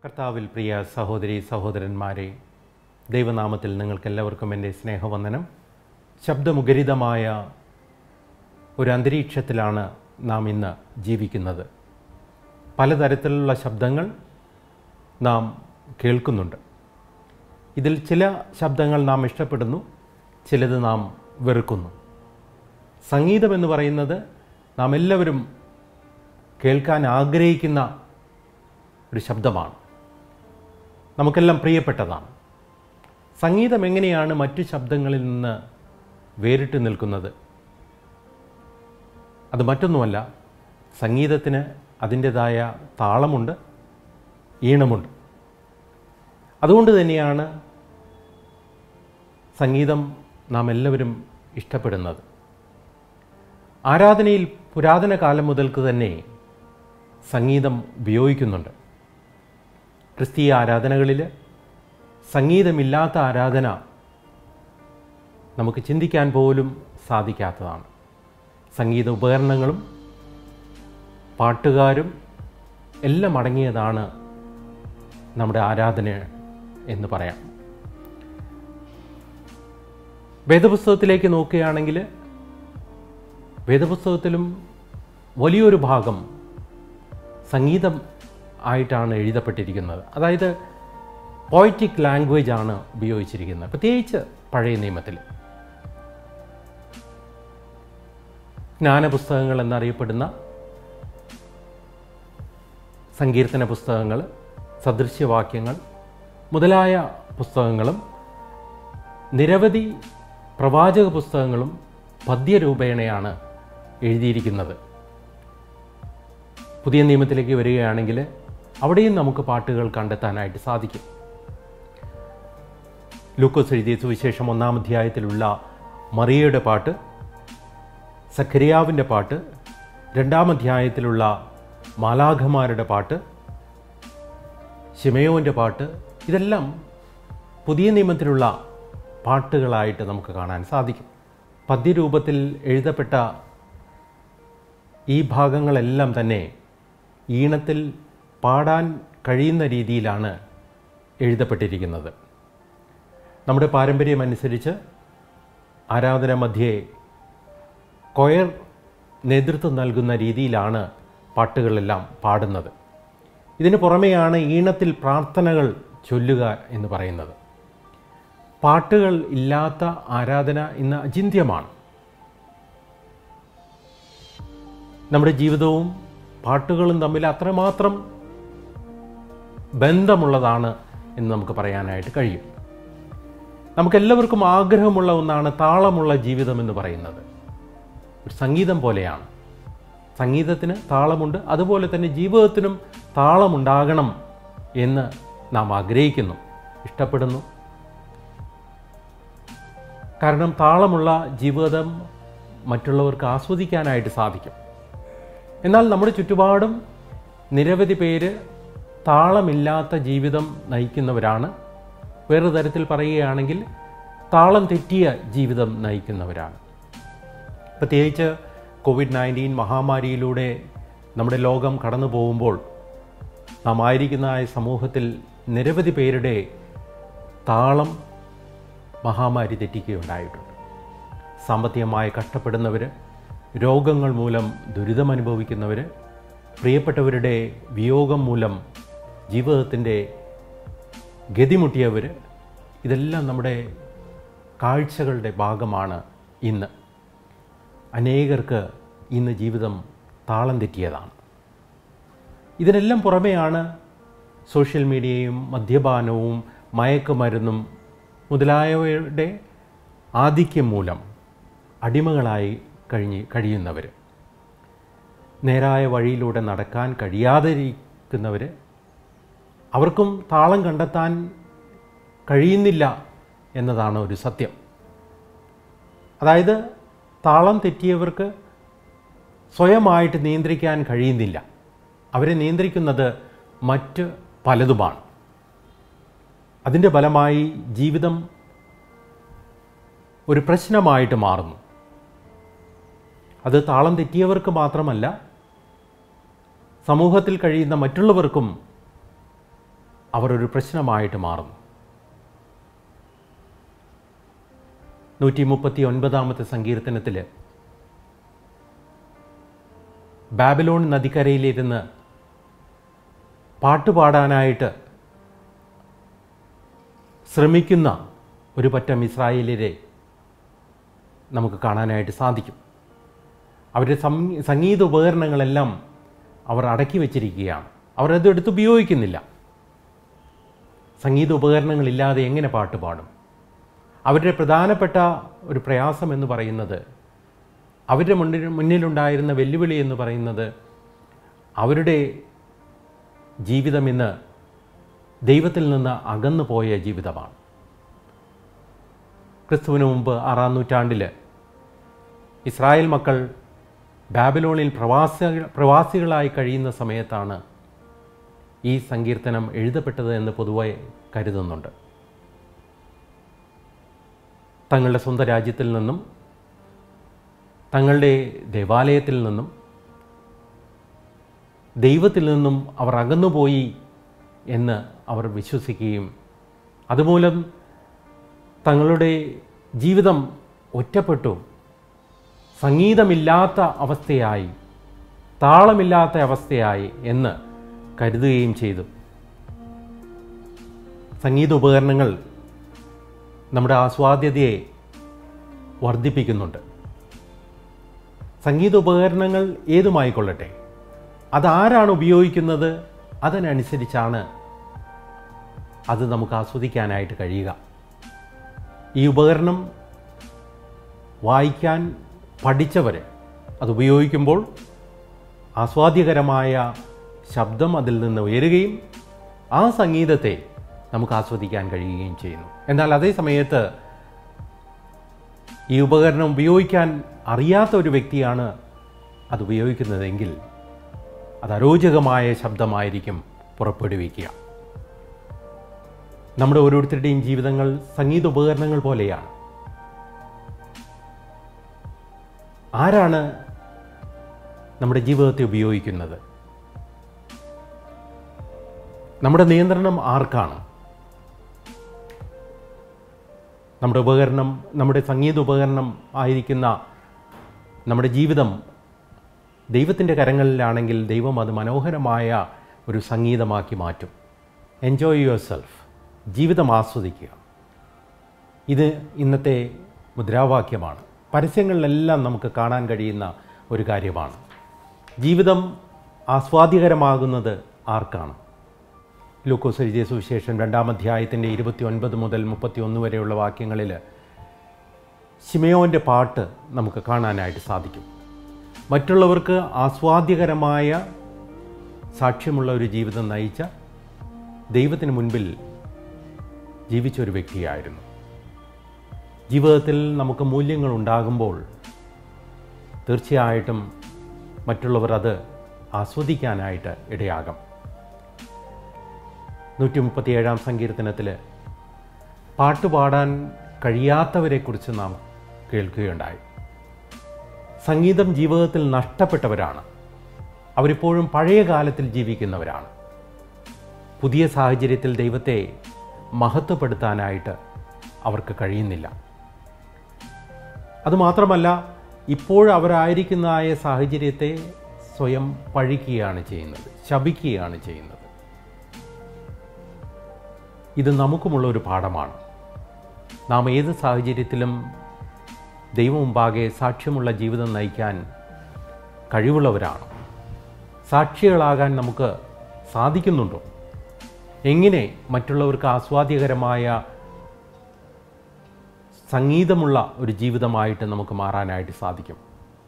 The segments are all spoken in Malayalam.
കർത്താവിൽ പ്രിയ സഹോദരി സഹോദരന്മാരെ ദൈവനാമത്തിൽ നിങ്ങൾക്കെല്ലാവർക്കും എൻ്റെ സ്നേഹവന്ദനം ശബ്ദമുഖരിതമായ ഒരു അന്തരീക്ഷത്തിലാണ് നാം ഇന്ന് ജീവിക്കുന്നത് പലതരത്തിലുള്ള ശബ്ദങ്ങൾ നാം കേൾക്കുന്നുണ്ട് ഇതിൽ ചില ശബ്ദങ്ങൾ നാം ഇഷ്ടപ്പെടുന്നു ചിലത് നാം വെറുക്കുന്നു സംഗീതം എന്ന് പറയുന്നത് നാം എല്ലാവരും കേൾക്കാൻ ആഗ്രഹിക്കുന്ന ഒരു ശബ്ദമാണ് നമുക്കെല്ലാം പ്രിയപ്പെട്ടതാണ് സംഗീതം എങ്ങനെയാണ് മറ്റു ശബ്ദങ്ങളിൽ നിന്ന് വേറിട്ട് നിൽക്കുന്നത് അത് മറ്റൊന്നുമല്ല സംഗീതത്തിന് അതിൻ്റെതായ താളമുണ്ട് ഈണമുണ്ട് അതുകൊണ്ട് തന്നെയാണ് സംഗീതം നാം എല്ലാവരും ഇഷ്ടപ്പെടുന്നത് ആരാധനയിൽ പുരാതന കാലം മുതൽക്ക് തന്നെ സംഗീതം ഉപയോഗിക്കുന്നുണ്ട് ക്രിസ്തീയ ആരാധനകളിൽ സംഗീതമില്ലാത്ത ആരാധന നമുക്ക് ചിന്തിക്കാൻ പോലും സാധിക്കാത്തതാണ് സംഗീത ഉപകരണങ്ങളും പാട്ടുകാരും എല്ലാം അടങ്ങിയതാണ് നമ്മുടെ ആരാധന എന്ന് പറയാം വേദപുസ്തകത്തിലേക്ക് നോക്കുകയാണെങ്കിൽ വേദപുസ്തകത്തിലും വലിയൊരു ഭാഗം സംഗീതം ആയിട്ടാണ് എഴുതപ്പെട്ടിരിക്കുന്നത് അതായത് പോയറ്റിക് ലാംഗ്വേജ് ആണ് ഉപയോഗിച്ചിരിക്കുന്നത് പ്രത്യേകിച്ച് പഴയ നിയമത്തിൽ ജ്ഞാനപുസ്തകങ്ങൾ എന്നറിയപ്പെടുന്ന സങ്കീർത്തന പുസ്തകങ്ങൾ സദൃശ്യവാക്യങ്ങൾ മുതലായ പുസ്തകങ്ങളും നിരവധി പ്രവാചക പുസ്തകങ്ങളും പദ്യരൂപേണയാണ് എഴുതിയിരിക്കുന്നത് പുതിയ നിയമത്തിലേക്ക് വരികയാണെങ്കിൽ അവിടെയും നമുക്ക് പാട്ടുകൾ കണ്ടെത്താനായിട്ട് സാധിക്കും ലൂക്കോസ് എഴുതിയ സുവിശേഷം ഒന്നാം അധ്യായത്തിലുള്ള മറിയയുടെ പാട്ട് സഖരിയാവിൻ്റെ പാട്ട് രണ്ടാം അധ്യായത്തിലുള്ള മാലാഖമാരുടെ പാട്ട് ഷിമയോൻ്റെ പാട്ട് ഇതെല്ലാം പുതിയ നിയമത്തിലുള്ള പാട്ടുകളായിട്ട് നമുക്ക് കാണാൻ സാധിക്കും പദ്യരൂപത്തിൽ എഴുതപ്പെട്ട ഈ ഭാഗങ്ങളെല്ലാം തന്നെ ഈണത്തിൽ പാടാൻ കഴിയുന്ന രീതിയിലാണ് എഴുതപ്പെട്ടിരിക്കുന്നത് നമ്മുടെ പാരമ്പര്യം അനുസരിച്ച് ആരാധന മധ്യേ കൊയർ നേതൃത്വം നൽകുന്ന രീതിയിലാണ് പാട്ടുകളെല്ലാം പാടുന്നത് ഇതിന് പുറമെയാണ് ഈണത്തിൽ പ്രാർത്ഥനകൾ ചൊല്ലുക എന്ന് പറയുന്നത് പാട്ടുകൾ ഇല്ലാത്ത ആരാധന ഇന്ന് അചിന്ത്യമാണ് നമ്മുടെ ജീവിതവും പാട്ടുകളും തമ്മിൽ അത്രമാത്രം ബന്ധമുള്ളതാണ് എന്ന് നമുക്ക് പറയാനായിട്ട് കഴിയും നമുക്കെല്ലാവർക്കും ആഗ്രഹമുള്ള ഒന്നാണ് താളമുള്ള ജീവിതം എന്ന് പറയുന്നത് ഒരു സംഗീതം പോലെയാണ് സംഗീതത്തിന് താളമുണ്ട് അതുപോലെ തന്നെ ജീവിതത്തിനും താളമുണ്ടാകണം എന്ന് നാം ആഗ്രഹിക്കുന്നു ഇഷ്ടപ്പെടുന്നു കാരണം താളമുള്ള ജീവിതം മറ്റുള്ളവർക്ക് ആസ്വദിക്കാനായിട്ട് സാധിക്കും എന്നാൽ നമ്മുടെ ചുറ്റുപാടും നിരവധി പേര് താളമില്ലാത്ത ജീവിതം നയിക്കുന്നവരാണ് വേറെ തരത്തിൽ പറയുകയാണെങ്കിൽ താളം തെറ്റിയ ജീവിതം നയിക്കുന്നവരാണ് പ്രത്യേകിച്ച് കോവിഡ് നയൻറ്റീൻ മഹാമാരിയിലൂടെ നമ്മുടെ ലോകം കടന്നു പോകുമ്പോൾ നാം ആയിരിക്കുന്ന ആ സമൂഹത്തിൽ നിരവധി പേരുടെ താളം മഹാമാരി തെറ്റിക്കുകയുണ്ടായിട്ടുണ്ട് സാമ്പത്തികമായി കഷ്ടപ്പെടുന്നവർ രോഗങ്ങൾ മൂലം ദുരിതമനുഭവിക്കുന്നവർ പ്രിയപ്പെട്ടവരുടെ വിയോഗം മൂലം ജീവിതത്തിൻ്റെ ഗതിമുട്ടിയവർ ഇതെല്ലാം നമ്മുടെ കാഴ്ചകളുടെ ഭാഗമാണ് ഇന്ന് അനേകർക്ക് ഇന്ന് ജീവിതം താളം തെറ്റിയതാണ് ഇതിനെല്ലാം പുറമെയാണ് സോഷ്യൽ മീഡിയയും മദ്യപാനവും മയക്കുമരുന്നും മുതലായവയുടെ ആധിക്യം മൂലം അടിമകളായി കഴിഞ്ഞ് കഴിയുന്നവർ നേരായ വഴിയിലൂടെ നടക്കാൻ കഴിയാതെ ഇരിക്കുന്നവർ അവർക്കും താളം കണ്ടെത്താൻ കഴിയുന്നില്ല എന്നതാണ് ഒരു സത്യം അതായത് താളം തെറ്റിയവർക്ക് സ്വയമായിട്ട് നിയന്ത്രിക്കാൻ കഴിയുന്നില്ല അവരെ നിയന്ത്രിക്കുന്നത് മറ്റ് പലതുമാണ് അതിൻ്റെ ഫലമായി ജീവിതം ഒരു പ്രശ്നമായിട്ട് മാറുന്നു അത് താളം തെറ്റിയവർക്ക് മാത്രമല്ല സമൂഹത്തിൽ കഴിയുന്ന മറ്റുള്ളവർക്കും അവർ ഒരു പ്രശ്നമായിട്ട് മാറുന്നു നൂറ്റി മുപ്പത്തി ഒൻപതാമത്തെ സങ്കീർത്തനത്തിൽ ബാബിലോൺ നദിക്കരയിലിരുന്ന് പാട്ടുപാടാനായിട്ട് ശ്രമിക്കുന്ന ഒരു പറ്റം ഇസ്രായേലിരെ നമുക്ക് കാണാനായിട്ട് സാധിക്കും അവരുടെ സം- സംഗീത ഉപകരണങ്ങളെല്ലാം അവർ അടക്കി വച്ചിരിക്കുകയാണ് അവരത് എടുത്ത് ഉപയോഗിക്കുന്നില്ല സംഗീത ഉപകരണങ്ങളില്ലാതെ എങ്ങനെ പാട്ട് പാടും അവരുടെ പ്രധാനപ്പെട്ട ഒരു പ്രയാസം എന്ന് പറയുന്നത് അവരുടെ മുന്നിൽ മുന്നിലുണ്ടായിരുന്ന വെല്ലുവിളി എന്ന് പറയുന്നത് അവരുടെ ജീവിതം ഇന്ന് ദൈവത്തിൽ നിന്ന് അകന്നു പോയ ജീവിതമാണ് ക്രിസ്തുവിന് മുമ്പ് ആറാം നൂറ്റാണ്ടിൽ ഇസ്രായേൽ മക്കൾ ബാബിലോണിൽ പ്രവാസി പ്രവാസികളായി കഴിയുന്ന സമയത്താണ് ഈ സങ്കീർത്തനം എഴുതപ്പെട്ടത് എന്ന് പൊതുവെ കരുതുന്നുണ്ട് തങ്ങളുടെ സ്വന്തം രാജ്യത്തിൽ നിന്നും തങ്ങളുടെ ദേവാലയത്തിൽ നിന്നും ദൈവത്തിൽ നിന്നും അവർ അകന്നുപോയി എന്ന് അവർ വിശ്വസിക്കുകയും അതുമൂലം തങ്ങളുടെ ജീവിതം ഒറ്റപ്പെട്ടു സംഗീതമില്ലാത്ത അവസ്ഥയായി താളമില്ലാത്ത അവസ്ഥയായി എന്ന് കരുതുകയും ചെയ്തു സംഗീത ഉപകരണങ്ങൾ നമ്മുടെ ആസ്വാദ്യതയെ വർദ്ധിപ്പിക്കുന്നുണ്ട് സംഗീത ഉപകരണങ്ങൾ ഏതുമായിക്കൊള്ളട്ടെ അതാരാണ് ഉപയോഗിക്കുന്നത് അതിനനുസരിച്ചാണ് അത് നമുക്ക് ആസ്വദിക്കാനായിട്ട് കഴിയുക ഈ ഉപകരണം വായിക്കാൻ പഠിച്ചവർ അത് ഉപയോഗിക്കുമ്പോൾ ആസ്വാദ്യകരമായ ശബ്ദം അതിൽ നിന്ന് ഉയരുകയും ആ സംഗീതത്തെ നമുക്ക് ആസ്വദിക്കാൻ കഴിയുകയും ചെയ്യുന്നു എന്നാൽ അതേ സമയത്ത് ഈ ഉപകരണം ഉപയോഗിക്കാൻ അറിയാത്ത ഒരു വ്യക്തിയാണ് അത് ഉപയോഗിക്കുന്നതെങ്കിൽ അത് അരോചകമായ ശബ്ദമായിരിക്കും പുറപ്പെടുവിക്കുക നമ്മുടെ ഓരോരുത്തരുടെയും ജീവിതങ്ങൾ സംഗീത ഉപകരണങ്ങൾ പോലെയാണ് ആരാണ് നമ്മുടെ ജീവിതത്തെ ഉപയോഗിക്കുന്നത് നമ്മുടെ നിയന്ത്രണം ആർക്കാണ് നമ്മുടെ ഉപകരണം നമ്മുടെ സംഗീത ഉപകരണം ആയിരിക്കുന്ന നമ്മുടെ ജീവിതം ദൈവത്തിൻ്റെ കരങ്ങളിലാണെങ്കിൽ ദൈവം അത് മനോഹരമായ ഒരു സംഗീതമാക്കി മാറ്റും എൻജോയ് യുവർ സെൽഫ് ജീവിതം ആസ്വദിക്കുക ഇത് ഇന്നത്തെ മുദ്രാവാക്യമാണ് പരസ്യങ്ങളിലെല്ലാം നമുക്ക് കാണാൻ കഴിയുന്ന ഒരു കാര്യമാണ് ജീവിതം ആസ്വാദ്യകരമാകുന്നത് ആർക്കാണ് ലൂക്കോസ് എഴുതിയ സുവിശേഷം രണ്ടാം അധ്യായത്തിൻ്റെ ഇരുപത്തി ഒൻപത് മുതൽ മുപ്പത്തി ഒന്ന് വരെയുള്ള വാക്യങ്ങളിൽ ശിമയോൻ്റെ പാട്ട് നമുക്ക് കാണാനായിട്ട് സാധിക്കും മറ്റുള്ളവർക്ക് ആസ്വാദ്യകരമായ സാക്ഷ്യമുള്ള ഒരു ജീവിതം നയിച്ച ദൈവത്തിന് മുൻപിൽ ജീവിച്ച ഒരു വ്യക്തിയായിരുന്നു ജീവിതത്തിൽ നമുക്ക് മൂല്യങ്ങൾ ഉണ്ടാകുമ്പോൾ തീർച്ചയായിട്ടും മറ്റുള്ളവർ അത് ആസ്വദിക്കാനായിട്ട് ഇടയാകും നൂറ്റി മുപ്പത്തിയേഴാം സങ്കീർത്തനത്തിൽ പാട്ടുപാടാൻ കഴിയാത്തവരെക്കുറിച്ച് നാം കേൾക്കുകയുണ്ടായി സംഗീതം ജീവിതത്തിൽ നഷ്ടപ്പെട്ടവരാണ് അവരിപ്പോഴും പഴയ കാലത്തിൽ ജീവിക്കുന്നവരാണ് പുതിയ സാഹചര്യത്തിൽ ദൈവത്തെ മഹത്വപ്പെടുത്താനായിട്ട് അവർക്ക് കഴിയുന്നില്ല അതുമാത്രമല്ല ഇപ്പോഴവരായിരിക്കുന്നതായ സാഹചര്യത്തെ സ്വയം പഴിക്കുകയാണ് ചെയ്യുന്നത് ശപിക്കുകയാണ് ചെയ്യുന്നത് ഇത് നമുക്കുമുള്ള ഒരു പാഠമാണ് നാം ഏത് സാഹചര്യത്തിലും ദൈവം മുമ്പാകെ സാക്ഷ്യമുള്ള ജീവിതം നയിക്കാൻ കഴിവുള്ളവരാണ് സാക്ഷികളാകാൻ നമുക്ക് സാധിക്കുന്നുണ്ടോ എങ്ങനെ മറ്റുള്ളവർക്ക് ആസ്വാദ്യകരമായ സംഗീതമുള്ള ഒരു ജീവിതമായിട്ട് നമുക്ക് മാറാനായിട്ട് സാധിക്കും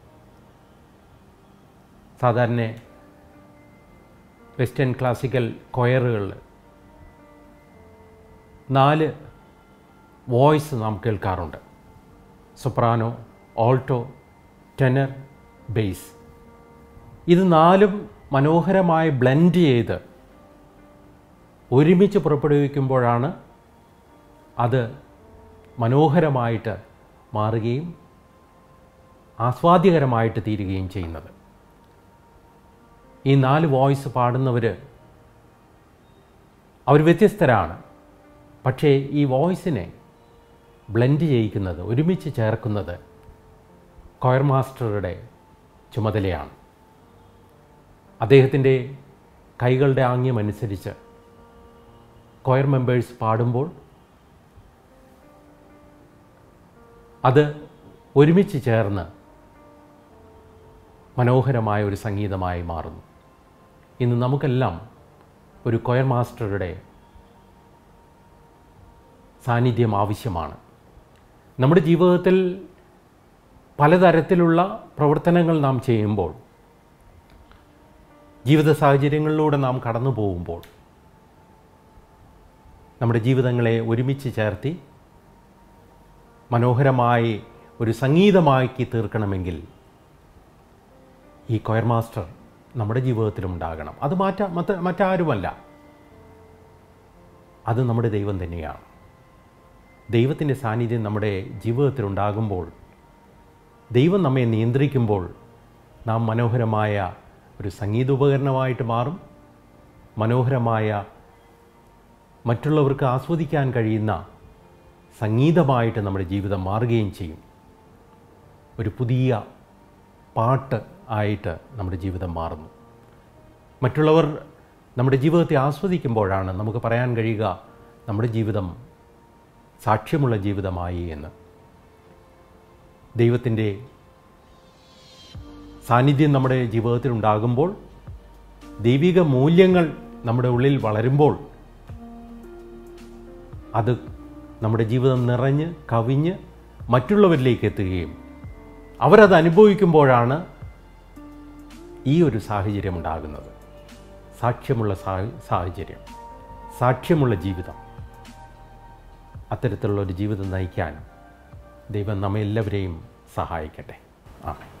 സാധാരണ വെസ്റ്റേൺ ക്ലാസിക്കൽ കൊയറുകളിൽ നാല് വോയിസ് നാം കേൾക്കാറുണ്ട് സൊപ്രാനോ ഓൾട്ടോ ടെനർ ബേസ് ഇത് നാലും മനോഹരമായി ബ്ലെൻഡ് ചെയ്ത് ഒരുമിച്ച് പുറപ്പെടുവിക്കുമ്പോഴാണ് അത് മനോഹരമായിട്ട് മാറുകയും ആസ്വാദ്യകരമായിട്ട് തീരുകയും ചെയ്യുന്നത് ഈ നാല് വോയിസ് പാടുന്നവർ അവർ വ്യത്യസ്തരാണ് പക്ഷേ ഈ വോയിസിനെ ബ്ലെൻഡ് ചെയ്യിക്കുന്നത് ഒരുമിച്ച് ചേർക്കുന്നത് കൊയർ മാസ്റ്ററുടെ ചുമതലയാണ് അദ്ദേഹത്തിൻ്റെ കൈകളുടെ ആംഗ്യമനുസരിച്ച് കൊയർ മെമ്പേഴ്സ് പാടുമ്പോൾ അത് ഒരുമിച്ച് ചേർന്ന് മനോഹരമായ ഒരു സംഗീതമായി മാറുന്നു ഇന്ന് നമുക്കെല്ലാം ഒരു കൊയർ മാസ്റ്ററുടെ സാന്നിധ്യം ആവശ്യമാണ് നമ്മുടെ ജീവിതത്തിൽ പലതരത്തിലുള്ള പ്രവർത്തനങ്ങൾ നാം ചെയ്യുമ്പോൾ ജീവിത സാഹചര്യങ്ങളിലൂടെ നാം കടന്നു പോകുമ്പോൾ നമ്മുടെ ജീവിതങ്ങളെ ഒരുമിച്ച് ചേർത്തി മനോഹരമായി ഒരു സംഗീതമാക്കി തീർക്കണമെങ്കിൽ ഈ കൊയർ മാസ്റ്റർ നമ്മുടെ ജീവിതത്തിലും ഉണ്ടാകണം അത് മാറ്റ മറ്റ് മറ്റാരുമല്ല അത് നമ്മുടെ ദൈവം തന്നെയാണ് ദൈവത്തിൻ്റെ സാന്നിധ്യം നമ്മുടെ ജീവിതത്തിലുണ്ടാകുമ്പോൾ ദൈവം നമ്മെ നിയന്ത്രിക്കുമ്പോൾ നാം മനോഹരമായ ഒരു സംഗീതോപകരണമായിട്ട് മാറും മനോഹരമായ മറ്റുള്ളവർക്ക് ആസ്വദിക്കാൻ കഴിയുന്ന സംഗീതമായിട്ട് നമ്മുടെ ജീവിതം മാറുകയും ചെയ്യും ഒരു പുതിയ പാട്ട് ആയിട്ട് നമ്മുടെ ജീവിതം മാറുന്നു മറ്റുള്ളവർ നമ്മുടെ ജീവിതത്തെ ആസ്വദിക്കുമ്പോഴാണ് നമുക്ക് പറയാൻ കഴിയുക നമ്മുടെ ജീവിതം സാക്ഷ്യമുള്ള ജീവിതമായി എന്ന് ദൈവത്തിൻ്റെ സാന്നിധ്യം നമ്മുടെ ജീവിതത്തിൽ ഉണ്ടാകുമ്പോൾ ദൈവിക മൂല്യങ്ങൾ നമ്മുടെ ഉള്ളിൽ വളരുമ്പോൾ അത് നമ്മുടെ ജീവിതം നിറഞ്ഞ് കവിഞ്ഞ് മറ്റുള്ളവരിലേക്ക് എത്തുകയും അവരത് അനുഭവിക്കുമ്പോഴാണ് ഈ ഒരു സാഹചര്യം ഉണ്ടാകുന്നത് സാക്ഷ്യമുള്ള സാഹചര്യം സാക്ഷ്യമുള്ള ജീവിതം അത്തരത്തിലുള്ള ഒരു ജീവിതം നയിക്കാൻ ദൈവം നമ്മെ എല്ലാവരെയും സഹായിക്കട്ടെ ആമേ